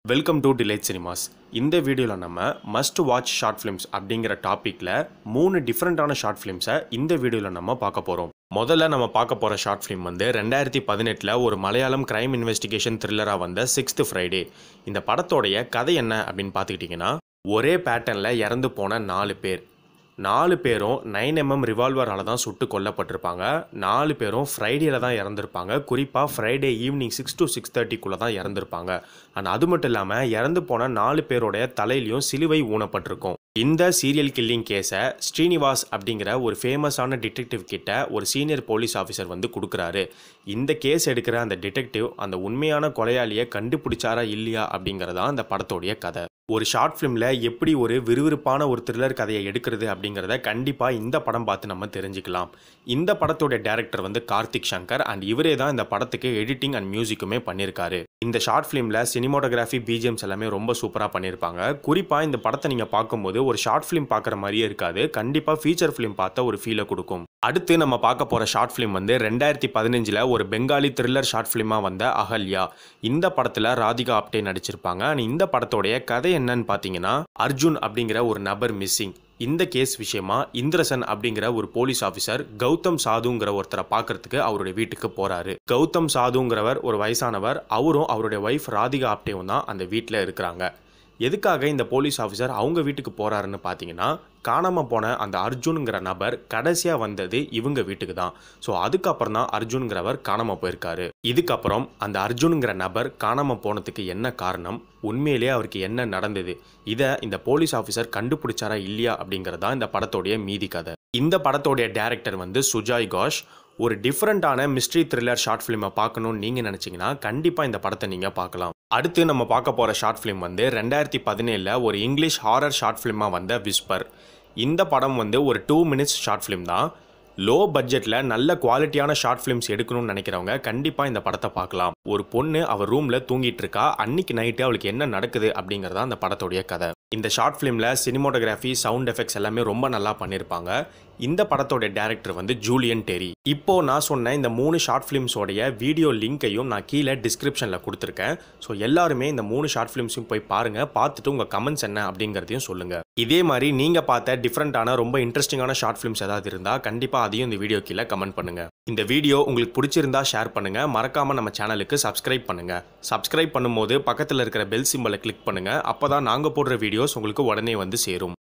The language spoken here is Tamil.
வெல்கம் டு டிலேட் சினிமாஸ் இந்த வீடியோவில் நம்ம மஸ்ட் வாட்ச் ஷார்ட் ஃபிலிம்ஸ் அப்படிங்கிற டாப்பிக்கில் மூணு டிஃப்ரெண்ட்டான ஷார்ட் ஃபிலிம்ஸை இந்த வீடியோவில் நம்ம பார்க்க போகிறோம் முதல்ல நம்ம பார்க்க போகிற ஷார்ட் ஃபிலிம் வந்து ரெண்டாயிரத்தி பதினெட்டில் ஒரு மலையாளம் கிரைம் இன்வெஸ்டிகேஷன் த்ரில்லராக வந்த சிக்ஸ்த் ஃப்ரைடே இந்த படத்தோடைய கதை என்ன அப்படின்னு பார்த்துக்கிட்டிங்கன்னா ஒரே பேட்டர்னில் இறந்து போன நாலு பேர் நாலு பேரும் நைன் எம்எம் ரிவால்வரால் தான் சுட்டு கொல்லப்பட்டிருப்பாங்க நாலு பேரும் ஃப்ரைடேல தான் இறந்துருப்பாங்க குறிப்பாக Friday evening six to six தேர்ட்டிக்குள்ளே தான் இறந்துருப்பாங்க அண்ட் அது மட்டும் இல்லாமல் இறந்து போன நாலு பேருடைய தலையிலையும் சிலுவை ஊனப்பட்டிருக்கும் இந்த சீரியல் கில்லிங் கேஸை ஸ்ரீனிவாஸ் அப்படிங்கிற ஒரு ஃபேமஸான டிடெக்டிவ் கிட்ட ஒரு சீனியர் போலீஸ் ஆஃபீஸர் வந்து கொடுக்குறாரு இந்த கேஸ் எடுக்கிற அந்த டிடெக்டிவ் அந்த உண்மையான கொலையாளியை கண்டுபிடிச்சாரா இல்லையா அப்படிங்கிறதா அந்த படத்தோடைய கதை ஒரு ஷார்ட் ஃபிலிமில் எப்படி ஒரு விறுவிறுப்பான ஒரு த்ரில்லர் கதையை எடுக்கிறது அப்படிங்கிறத கண்டிப்பாக இந்த படம் பார்த்து நம்ம தெரிஞ்சுக்கலாம் இந்த படத்தோட டேரக்டர் வந்து கார்த்திக் சங்கர் அண்ட் இவரே தான் இந்த படத்துக்கு எடிட்டிங் அண்ட் மியூசிக்குமே பண்ணியிருக்காரு இந்த ஷார்ட் ஃபிலிமில் சினிமோட்டோகிராஃபி பிஜிஎம்ஸ் எல்லாமே ரொம்ப சூப்பராக பண்ணியிருப்பாங்க குறிப்பாக இந்த படத்தை நீங்கள் பார்க்கும்போது ஒரு ஷார்ட் ஃபிலிம் பார்க்குற மாதிரியே இருக்காது கண்டிப்பாக ஃபீச்சர் ஃபிலிம் பார்த்த ஒரு ஃபீலை கொடுக்கும் அடுத்து நம்ம பார்க்க போகிற ஷார்ட் ஃபிலிம் வந்து ரெண்டாயிரத்தி பதினஞ்சில் ஒரு பெங்காலி த்ரில்லர் ஷார்ட் ஃபிலிமாக வந்த அகல்யா இந்த படத்தில் ராதிகா ஆப்டே நடிச்சிருப்பாங்க அண்ட் இந்த படத்தோடைய கதை என்னன்னு பார்த்தீங்கன்னா அர்ஜுன் அப்படிங்கிற ஒரு நபர் மிஸ்ஸிங் இந்த கேஸ் விஷயமா இந்திரசன் அப்படிங்கிற ஒரு போலீஸ் ஆஃபீஸர் கௌதம் சாதுங்கிற ஒருத்தரை பார்க்கறதுக்கு அவருடைய வீட்டுக்கு போறாரு கௌதம் சாதுங்கிறவர் ஒரு வயசானவர் அவரும் அவருடைய ஒய்ஃப் ராதிகா ஆப்டேவும் தான் அந்த வீட்டில் இருக்கிறாங்க எதுக்காக இந்த போலீஸ் ஆஃபீஸர் அவங்க வீட்டுக்கு போறாருன்னு பார்த்தீங்கன்னா காணாமல் போன அந்த அர்ஜுனுங்கிற நபர் கடைசியாக வந்தது இவங்க வீட்டுக்கு தான் ஸோ அதுக்கப்புறம் தான் அர்ஜுனுங்கிறவர் காணாமல் போயிருக்காரு இதுக்கப்புறம் அந்த அர்ஜுனுங்கிற நபர் காணாமல் போனதுக்கு என்ன காரணம் உண்மையிலேயே அவருக்கு என்ன நடந்தது இதை இந்த போலீஸ் ஆஃபீஸர் கண்டுபிடிச்சாரா இல்லையா அப்படிங்கிறதா இந்த படத்தோடைய மீதி கதை இந்த படத்தோடைய டேரக்டர் வந்து சுஜாய் கோஷ் ஒரு டிஃப்ரெண்ட்டான மிஸ்ட்ரி த்ரில்லர் ஷார்ட் ஃபிலிமை பார்க்கணும்னு நீங்கள் நினச்சிங்கன்னா கண்டிப்பாக இந்த படத்தை நீங்கள் பார்க்கலாம் அடுத்து நம்ம பார்க்க போகிற ஷார்ட் ஃபிலிம் வந்து ரெண்டாயிரத்தி பதினேழில் ஒரு இங்கிலீஷ் ஹாரர் ஷார்ட் ஃபிலிமாக வந்த விஸ்பர் இந்த படம் வந்து ஒரு டூ மினிட்ஸ் ஷார்ட் ஃபிலிம் தான் லோ பட்ஜெட்டில் நல்ல குவாலிட்டியான ஷார்ட் ஃபிலிம்ஸ் எடுக்கணும்னு நினைக்கிறவங்க கண்டிப்பாக இந்த படத்தை பார்க்கலாம் ஒரு பொண்ணு அவள் ரூமில் தூங்கிட்டு இருக்கா அன்னைக்கு நைட்டு அவளுக்கு என்ன நடக்குது அப்படிங்கிறதா அந்த படத்தோடைய கதை இந்த ஷார்ட் ஃபிலிமில் சினிமோட்டோகிராஃபி சவுண்ட் எஃபெக்ட்ஸ் எல்லாமே ரொம்ப நல்லா பண்ணியிருப்பாங்க இந்த படத்தோட டேரக்டர் வந்து ஜூலியன் டெரி இப்போ நான் சொன்ன இந்த மூணு ஷார்ட் ஃபிலிம்ஸோடைய வீடியோ லிங்க்கையும் நான் கீழே டிஸ்கிரிப்ஷனில் கொடுத்துருக்கேன் ஸோ எல்லாருமே இந்த மூணு ஷார்ட் ஃபிலிம்ஸையும் போய் பாருங்கள் பார்த்துட்டு உங்கள் கமெண்ட்ஸ் என்ன அப்படிங்கிறதையும் சொல்லுங்கள் இதே மாதிரி நீங்கள் பார்த்த டிஃப்ரெண்ட்டான ரொம்ப இன்ட்ரெஸ்டிங்கான ஷார்ட் ஃபிலிம்ஸ் ஏதாவது இருந்தால் கண்டிப்பாக அதையும் இந்த வீடியோ கீழே கமெண்ட் பண்ணுங்கள் இந்த வீடியோ உங்களுக்கு பிடிச்சிருந்தா ஷேர் பண்ணுங்கள் மறக்காமல் நம்ம சேனலுக்கு சப்ஸ்கிரைப் பண்ணுங்கள் சப்ஸ்கிரைப் பண்ணும்போது பக்கத்தில் இருக்கிற பெல் சிம்பலை கிளிக் பண்ணுங்கள் அப்போ தான் நாங்கள் போடுற வீடியோஸ் உங்களுக்கு உடனே வந்து சேரும்